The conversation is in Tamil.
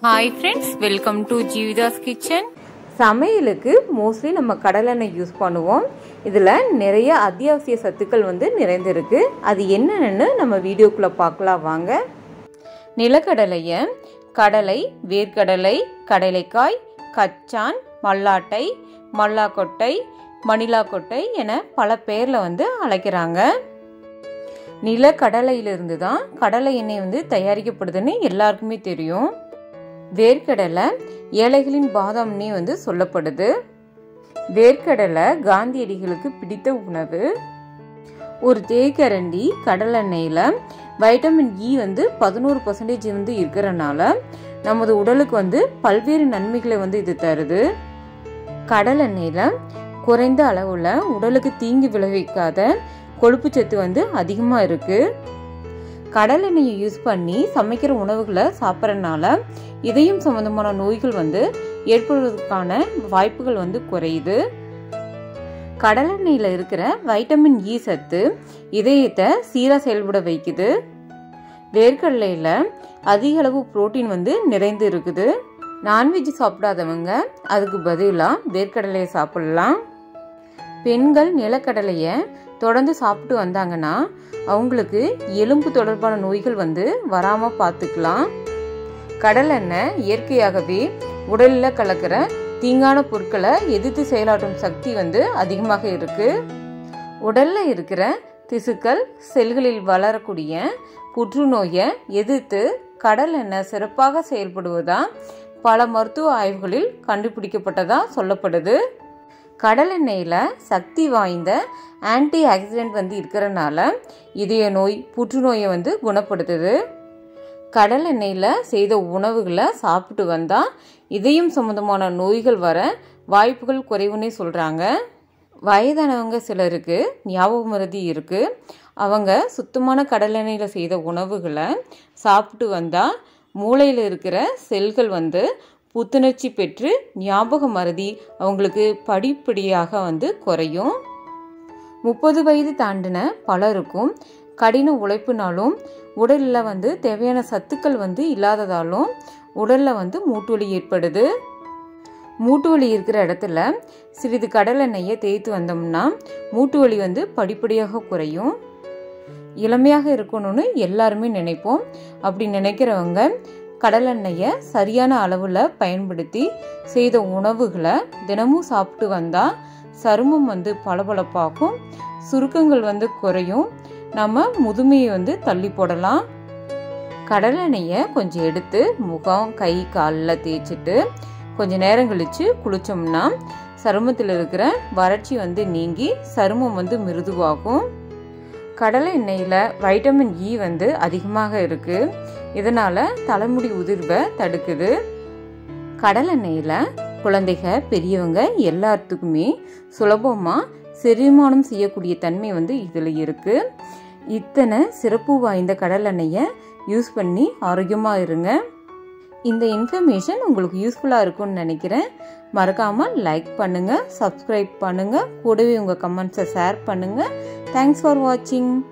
hi friends welcome to Jeevitha's kitchen சமையலுக்கு மோஸ்ட்லி நம்ம கடலெண்ணெய் யூஸ் பண்ணுவோம் இதில் நிறைய அத்தியாவசிய சத்துக்கள் வந்து நிறைந்திருக்கு அது என்னென்னு நம்ம வீடியோக்குள்ளே பார்க்கலாம் வாங்க நிலக்கடலையை கடலை வேர்க்கடலை கடலைக்காய் கச்சான் மல்லாட்டை மல்லாக்கொட்டை மணிலாக்கொட்டை என பல பேரில் வந்து அழைக்கிறாங்க நிலக்கடலையிலிருந்து தான் கடலை எண்ணெய் வந்து தயாரிக்கப்படுதுன்னு எல்லாருக்குமே தெரியும் வேர்க்கடலை ஏழைகளின் பாதாம்னே வந்து சொல்லப்படுது வேர்க்கடலை காந்தியடிகளுக்கு பிடித்த உணவு ஒரு தேக்கரண்டி கடலெண்ணெயில் வைட்டமின் இ வந்து பதினோரு பர்சன்டேஜ் வந்து இருக்கிறனால நமது உடலுக்கு வந்து பல்வேறு நன்மைகளை வந்து இது தருது கடலெண்ணெயில் குறைந்த அளவில் உடலுக்கு தீங்கு விளைவிக்காத கொழுப்புச்சத்து வந்து அதிகமாக இருக்குது கடல் எண்ணெயை யூஸ் பண்ணி சமைக்கிற உணவுகளை சாப்பிட்றதுனால இதயம் சம்பந்தமான நோய்கள் வந்து ஏற்படுவதற்கான வாய்ப்புகள் வந்து குறையுது கடலெண்ணெயில் இருக்கிற வைட்டமின் இ சத்து இதயத்தை சீராக செயல்பட வைக்குது வேர்க்கடலையில் அதிக அளவு புரோட்டீன் வந்து நிறைந்து இருக்குது நான்வெஜ் சாப்பிடாதவங்க அதுக்கு பதிலாக வேர்க்கடலையை சாப்பிடலாம் பெண்கள் நிலக்கடலையை தொடர்ந்து சாப்பிட்டு வந்தாங்கன்னா அவங்களுக்கு எலும்பு தொடர்பான நோய்கள் வந்து வராமல் பார்த்துக்கலாம் கடலெண்ணெய் இயற்கையாகவே உடலில் கலக்கிற தீங்கான பொருட்களை எதிர்த்து செயலாற்றும் சக்தி வந்து அதிகமாக இருக்கு உடல்ல இருக்கிற திசுக்கள் செல்களில் வளரக்கூடிய புற்றுநோயை எதிர்த்து கடல் எண்ணெய் சிறப்பாக செயல்படுவதா பல மருத்துவ ஆய்வுகளில் கண்டுபிடிக்கப்பட்டதா சொல்லப்படுது கடல் எண்ணெயில் சக்தி வாய்ந்த ஆன்டி ஆக்சிடென்ட் வந்து இருக்கிறனால இதய நோய் புற்றுநோயை வந்து குணப்படுத்துது கடல் எண்ணெயில் செய்த உணவுகளை சாப்பிட்டு வந்தால் இதயம் சம்மந்தமான நோய்கள் வர வாய்ப்புகள் குறைவுன்னே சொல்கிறாங்க வயதானவங்க சிலருக்கு ஞாபக மருதி இருக்குது அவங்க சுத்தமான கடலெண்ணெயில் செய்த உணவுகளை சாப்பிட்டு வந்தால் மூளையில் இருக்கிற செல்கள் வந்து புத்துணர்ச்சி பெற்று ஞாபக மறதி அவங்களுக்கு படிப்படியாக வந்து குறையும் முப்பது வயது தாண்டின பலருக்கும் கடின உழைப்புனாலும் உடலில் வந்து தேவையான சத்துக்கள் வந்து இல்லாததாலும் உடலில் வந்து மூட்டுவலி ஏற்படுது மூட்டு வலி இருக்கிற இடத்துல சிறிது கடலெண்ணெயை தேய்த்து வந்தோம்னா மூட்டு வலி வந்து படிப்படியாக குறையும் இளமையாக இருக்கணும்னு எல்லாருமே நினைப்போம் அப்படி நினைக்கிறவங்க கடலெண்ணெயை சரியான அளவில் பயன்படுத்தி செய்த உணவுகளை தினமும் சாப்பிட்டு வந்தால் சருமம் வந்து பளபளப்பாகும் சுருக்கங்கள் வந்து குறையும் நம்ம முதுமையை வந்து தள்ளி போடலாம் கடலெண்ணெயை கொஞ்சம் எடுத்து முகம் கை காலில் தேய்ச்சிட்டு கொஞ்சம் நேரம் கழித்து குளித்தோம்னா சருமத்தில் இருக்கிற வறட்சி வந்து நீங்கி சருமம் வந்து மிருதுவாகும் கடலை எண்ணெயில் வைட்டமின் இ வந்து அதிகமாக இருக்குது இதனால் தலைமுடி உதிர்வை தடுக்குது கடலெண்ணெயில் குழந்தைக பெரியவங்க எல்லாத்துக்குமே சுலபமாக செரிமானம் செய்யக்கூடிய தன்மை வந்து இதில் இருக்குது இத்தனை சிறப்பு வாய்ந்த கடலெண்ணெயை யூஸ் பண்ணி ஆரோக்கியமாக இருங்க இந்த இன்ஃபர்மேஷன் உங்களுக்கு யூஸ்ஃபுல்லாக இருக்கும்னு நினைக்கிறேன் மறக்காமல் லைக் பண்ணுங்கள் சப்ஸ்கிரைப் பண்ணுங்கள் கூடவே உங்கள் கமெண்ட்ஸை ஷேர் பண்ணுங்கள் தேங்க்ஸ் ஃபார் வாட்சிங்